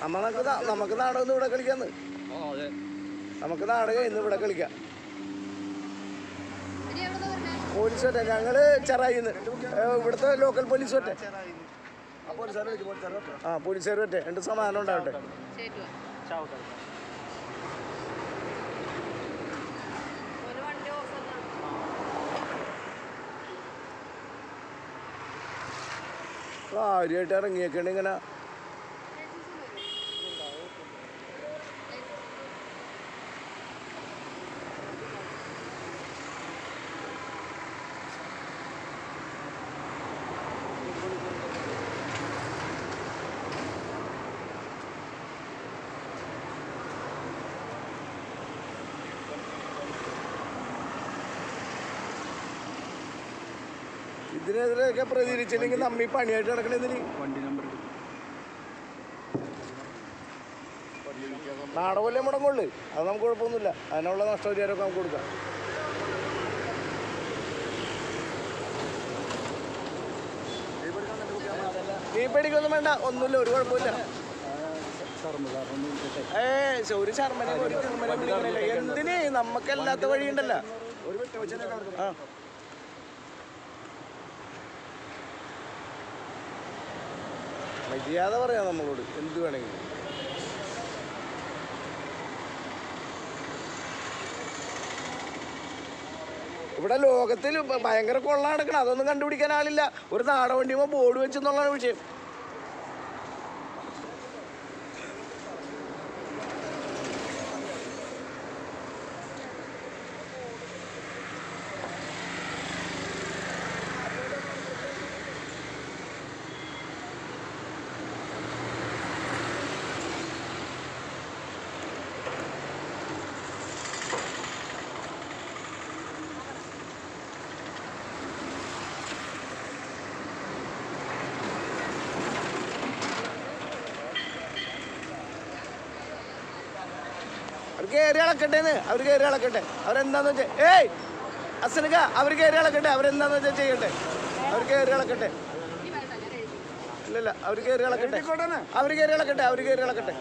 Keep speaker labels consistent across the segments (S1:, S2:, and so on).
S1: നമ്മ നമുക്ക് നാ- നമുക്ക് നാടകം ഇവിടെ കളിക്കാന്ന്
S2: ആ അതെ
S1: നമുക്ക് നാടകം ഇന്ന് ഇവിടെ കളിക്കാം
S3: ഇനി എവിടുന്നാ വരണേ?
S1: പോലീസ് ഒറ്റ ഞങ്ങള് ചെറായിന്ന് ഇവിടുത്തെ ലോക്കൽ പോലീസ് ഒറ്റ ആ പോലീസുകാർ ഒറ്റ രണ്ട് സമാധാനം ഉണ്ടാവട്ടെ
S3: ശരി വാ. ഒരു വണ്ടി ഓഫ് ആക്കാം.
S1: കാര്യമായിട്ട് ഇറങ്ങിയേക്കണ ഇങ്ങനെ ഇതിനെതിരെയൊക്കെ പ്രതികരിച്ചില്ലെങ്കിൽ നമ്മ ഈ പണിയായിട്ട് നടക്കണതിന്
S2: വണ്ടി നമ്പർ
S1: നാടകമല്ലേ മുടങ്ങുള്ളു അത് നമുക്ക് കുഴപ്പമൊന്നുമില്ല അതിനുള്ള നഷ്ടപരിഹാരമൊക്കെ നമുക്ക് കൊടുക്കാം നീ പേടിക്കൊന്നും വേണ്ട ഒന്നുമില്ല ഒരു കുഴപ്പമില്ല ഏ ഒരു ശർമ്മനെ ഒരു തിരുമനെ പിടിക്കണില്ല എന്തിന് നമുക്കല്ലാത്ത വഴിയുണ്ടല്ലോ ആ മര്യാദ പറയാം നമ്മളോട് എന്ത് വേണമെങ്കിലും ഇവിടെ ലോകത്തിൽ ഭ- ഭയങ്കര കൊള്ള നടക്കണം അതൊന്നും കണ്ടുപിടിക്കാൻ ആളില്ല ഒരു നാട വണ്ടിയുമ്പോൾ ബോർഡ് വെച്ചെന്നുള്ളതാണ് വിഷയം അവർ കയറി ഇളക്കട്ടേന്ന് അവർ കയറി ഇളക്കട്ടെ അവരെന്താന്ന് വെച്ചാൽ ഏയ് അസനക്ക അവർ കയറി ഇളക്കട്ടെ അവരെന്താന്ന് വെച്ചാൽ ചെയ്യട്ടെ അവർ കയറി ഇളക്കട്ടെ
S3: ഇനി വേണ്ട, ഞാൻ എഴുതി.
S1: ഇല്ലല്ല അവർ കയറി ഇളക്കട്ടെ അവർ കയറി ഇളക്കട്ടെ അവർ കയറി ഇളക്കട്ടെ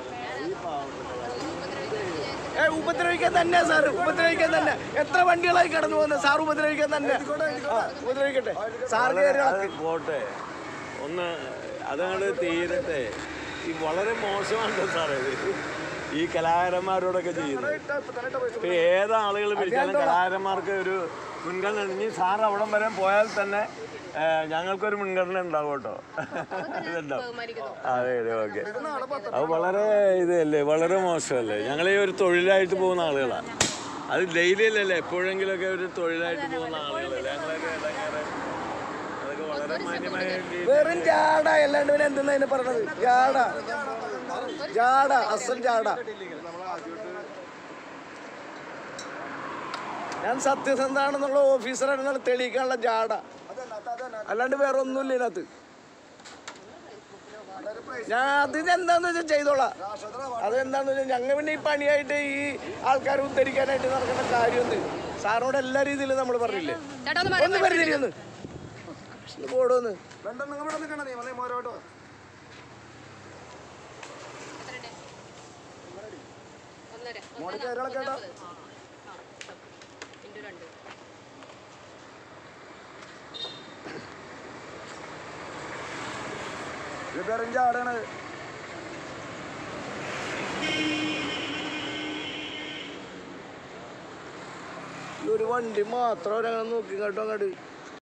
S1: ഏ ഉപദ്രവിക്കാൻ തന്നെ സാർ ഉപദ്രവിക്കാൻ തന്നെ എത്ര വണ്ടികളായി കടന്നു പോകുന്നത് സാർ ഉപദ്രവിക്കാൻ തന്നെ ആ, ഉപദ്രവിക്കട്ടെ സാർ കയറി ഇളക്ക്
S4: പോട്ടെ ഒന്ന് അതങ്ങോട്ട് തീരട്ടെ ഈ വളരെ മോശമാണ് സാറേ ഇത് ഈ കലാകാരന്മാരോടൊക്കെ ചെയ്യുന്നത് ഇപ്പൊ ഏത് ആളുകൾ വിളിച്ചാലും കലാകാരന്മാർക്ക് ഒരു മുൻഗണന ഇനി സാർ അവിടം വരെ പോയാൽ തന്നെ ഏ, ഞങ്ങൾക്കൊരു മുൻഗണന ഉണ്ടാവും കേട്ടോ ഇതുണ്ടാവും
S3: ബഹുമാനിക്കുന്നു.
S4: അതെ അതെ ഓക്കെ അത് വളരെ ഇതല്ലേ വളരെ മോശമല്ലേ ഞങ്ങൾ ഈ ഒരു തൊഴിലായിട്ട് പോകുന്ന ആളുകളാണ് അത് ഡെയിലി അല്ലല്ലേ എപ്പോഴെങ്കിലുമൊക്കെ ഒരു തൊഴിലായിട്ട് പോകുന്ന ആളുകളല്ലേ ഞങ്ങളൊക്കെ ഇടങ്ങേറെ അതൊക്കെ വളരെ മാന്യമായ രീതിയിൽ
S1: വെറും ജാട അല്ലാണ്ട് പിന്നെ എന്തെന്നാ അതിനെ പറഞ്ഞത് ജാട ജാട അസൽ ജാട ഞാൻ സത്യസന്ധാണെന്നുള്ള ഓഫീസറാണെന്നുള്ള തെളിയിക്കാനുള്ള ജാട അല്ലാണ്ട് വേറെ ഒന്നുമില്ല ഇതിനകത്ത് ഞാൻ അതിന് എന്താന്ന് വെച്ചാൽ ചെയ്തോളാം അതെന്താന്ന് വെച്ചാൽ ഞങ്ങൾ പിന്നെ ഈ പണിയായിട്ട് ഈ ആൾക്കാരെ ഉദ്ധരിക്കാനായിട്ട് നടക്കുന്ന കാര്യമൊന്നും സാറിനോട് എല്ലാ രീതിയിലും നമ്മൾ പറഞ്ഞില്ലേ
S3: ചേട്ടാ ഒന്ന് മാറി
S1: ഒന്ന് പരിധിരി ഒന്ന് പോടോന്ന്
S3: എത്രയുണ്ട്? ഒന്നര.
S1: മോണിക്ക
S3: ഒന്നര.
S1: ഒരാളെ കേട്ടോ?
S3: ഒന്നമ്പത്. ആ, ഇൻറ്റു രണ്ട്.
S1: ഇത് വെറും ജാടാണ് ഈ ഒരു വണ്ടി മാത്രം ഒരങ്ങനെ നോക്കി കേട്ടോ അങ്ങോട്ട്